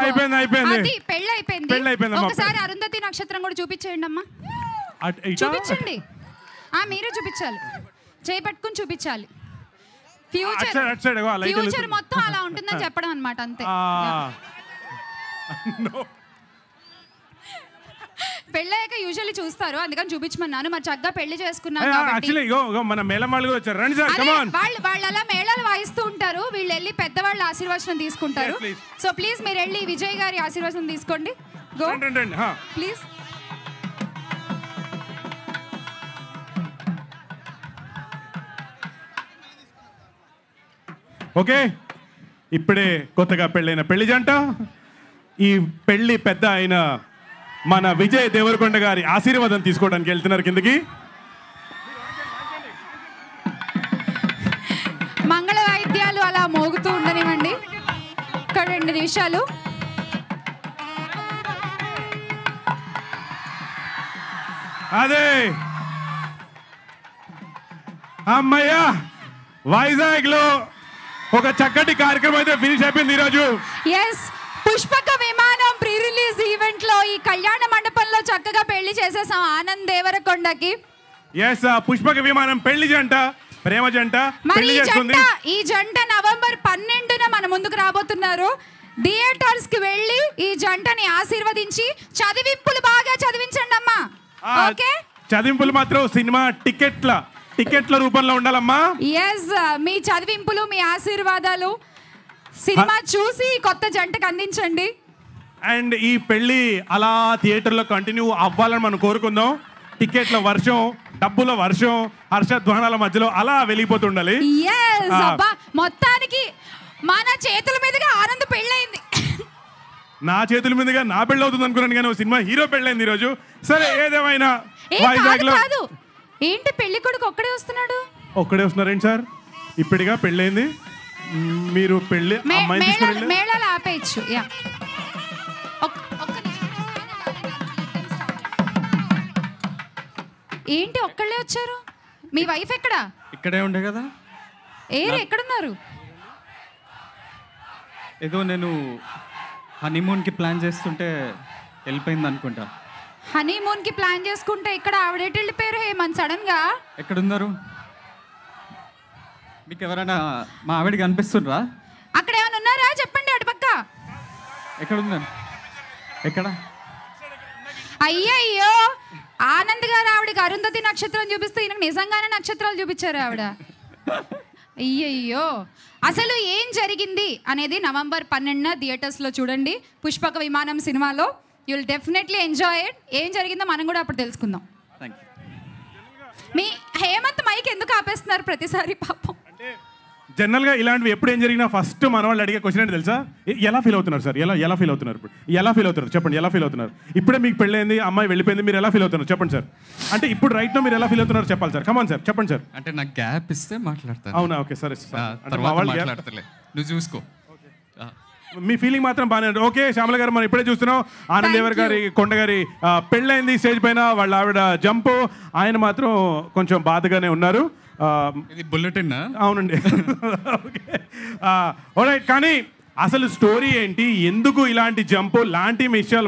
అయిపోయింది, అయిపోయింది. అది పెళ్ళి అయిపోయింది పెళ్ళి అయిపోయిందమ్మా. ఒకసారి అరుంధతి నక్షత్రం కూడా చూపించేయండి అమ్మా అట్- ఇటా? చూపించండి ఆ మీరే చూపించాలి చేయి పట్టుకుని చూపించాలి అటు ఫ్యూచర్ సైడ్ అటు సైడ్ ఇగో ఆ లైట్ ఫ్యూచర్ వెలుగుతుంది. మొత్తం అలా ఉంటుందని చెప్పడం అనమాట అంతే ఆ. పెళ్ళయ్యాక యూజువల్లీ చూస్తారు అందుకని చూపించమన్నాను మరి చక్కగా పెళ్లి చేసుకున్నాం కాబట్టి యాక్చువల్లీ ఇగో ఇగో మన మేళమాళ్ళు కూడా వచ్చారు రండి సార్ అదే, కమాన్ వాళ్ళు వాళ్ళు అలా మేళాలు వాయిస్తూ ఉంటారు వీళ్ళు వెళ్ళి పెద్దవాళ్ళ ఆశీర్వచనం తీసుకుంటారు Yes, please. సో ప్లీజ్ మీరు వెళ్ళి విజయ్ గారి ఆశీర్వచనం తీసుకోండి గో రండి రండి, రండి హా. ప్లీజ్ ఓకే ఇప్పుడే కొత్తగా పెళ్ళైన పెళ్లి జంట ఈ పెళ్లి పెద్ద అయిన మన విజయ్ దేవరకొండ గారి ఆశీర్వాదం తీసుకోవడానికి వెళ్తున్నారు కిందకి మంగళ వాయిద్యాలు అలా మోగుతూ ఉండనివ్వండి ఇక్కడ రెండు నిమిషాలు అదే అమ్మయ్యా వైజాగ్ లో ఒక చక్కటి కార్యక్రమం అయితే ఫినిష్ అయిపోయింది ఈరోజు ఎస్ పుష్పక విమానం ప్రీ రిలీజ్ ఈవెంట్ లో ఈ కళ్యాణ మండపంలో చక్కగా పెళ్లి చేసేసాం ఆనంద్ దేవరకొండకి ఎస్ పుష్పక విమానం పెళ్లి జంట ప్రేమ జంట మరి పెళ్లి ఈ చేసుకుంది జంట ఈ జంట నవంబర్ పన్నెండున మన ముందుకు రాబోతున్నారు థియేటర్స్ కి వెళ్ళి ఈ జంటని ఆశీర్వదించి చదివింపులు బాగా చదివించండి అమ్మా ఆ, ఓకే చదింపులు మాత్రం సినిమా టికెట్ల టికెట్ల రూపంలో ఉండాలమ్మా ఎస్ మీ చదివింపులు మీ ఆశీర్వాదాలు సినిమా చూసి కొత్త జంటకు అందించండి అండ్ ఈ పెళ్లి అలా థియేటర్లో కంటిన్యూ అవ్వాలని మనం కోరుకుందాం టికెట్ల వర్షం డబ్బుల వర్షం హర్షధ్వానాల మధ్యలో అలా వెలిగిపోతుండాలి ఎస్ ఆ. అబ్బా మొత్తానికి మన చేతుల మీదుగా ఆనంద్ పెళ్ళయింది నా చేతుల మీదుగా నా పెళ్ళి అవుతుంది అనుకున్నాను కానీ ఓ సినిమా హీరో పెళ్ళైంది ఈరోజు సరే ఏదేమైనా ఏ వైజాగ్ కాదు లో కాదు ఏంటి పెళ్లి కొడుకు ఒక్కడే వస్తున్నాడు ఒక్కడే వస్తున్నారేంటి సార్ ఇప్పటిగా పెళ్ళైంది మ్, మీరు పెళ్లి మే- అమ్మాయిని మేళాలు తీసుకుని మేళాలు ఆపేయచ్చు యా ఒక్క- ఒక్క నిమిషం. ఏంటి ఒక్కళ్ళే వచ్చారు మీ వైఫ్ ఎక్కడా ఇక్కడే ఉండే కదా ఏరు ఎక్కడున్నారు ఏదో నేను హనీమూన్కి ప్లాన్ చేస్తుంటే వెళ్ళిపోయింది అనుకుంటా హనీమూన్ కి ప్లాన్ చేసుకుంటే ఇక్కడ ఆవిడేటి వెళ్ళిపోయారు హేమంత్ సడన్ గా ఎక్కడున్నారు మీకు ఎవరైనా మా ఆవిడ కనిపిస్తుండ్రా అక్కడ ఏమైనా ఉన్నారా చెప్పండి అటు పక్క ఎక్కడున్నారు ఎక్కడ అయ్యయ్యో ఆనంద్ గారు ఆవిడకి అరుంధతి నక్షత్రం చూపిస్తే ఈయనకు నిజంగానే నక్షత్రాలు చూపించారు ఆవిడ అయ్యయ్యో అసలు ఏం జరిగింది అనేది నవంబర్ పన్నెండున థియేటర్స్లో చూడండి పుష్పక విమానం సినిమాలో you will definitely enjoy it ఏం జరిగిందో మనం కూడా అప్పుడు తెలుసుకుందాం థ్యాంక్ యూ మీ హేమంత్ మైక్ ఎందుకు ఆపేస్తున్నారు ప్రతిసారి పాపం జనరల్ గా ఇలాంటివి ఎప్పుడు ఏం జరిగినా ఫస్ట్ మన వాళ్ళు అడిగే క్వశ్చన్ ఏంటి తెలుసా ఎ- ఎలా ఫీల్ అవుతున్నారు సార్ ఎలా ఎలా ఫీల్ అవుతున్నారు ఇప్పుడు ఎలా ఫీల్ అవుతున్నారు చెప్పండి ఎలా ఫీల్ అవుతున్నారు ఇప్పుడే మీకు పెళ్ళైంది అమ్మాయి వెళ్ళిపోయింది మీరు ఎలా ఫీల్ అవుతున్నారు చెప్పండి సార్ అంటే ఇప్పుడు రైట్ మీరు ఎలా ఫీల్ అవుతున్నారు చెప్పాలి సార్ కమాన్ సార్ చెప్పండి సార్ అంటే నాకు గ్యాప్ ఇస్తే మాట్లాడతాను అవునా ఓకే సరే ఆ, సార్ అంటే మా తర్వాత వాళ్ళు మాట్లాడతలే నువ్వు చూసుకో ఆ, మీ ఫీలింగ్ మాత్రం బాగానే ఉంది ఓకే శ్యామల గారు మనం ఇప్పుడే చూస్తున్నాం ఆనంద్ దేవర్ గారి కొండ గారి ఆ, పెళ్ళైంది స్టేజ్ పైన వాళ్ళ ఆవిడ జంప్ ఆయన మాత్రం కొంచెం బాధగానే ఉన్నారు ఆ, ఇది బుల్లెటిన్ అవునండి ఓకే ఓరైట్ కానీ అసలు స్టోరీ ఏంటి ఎందుకు ఇలాంటి జంప్ లాంటి విషయాలు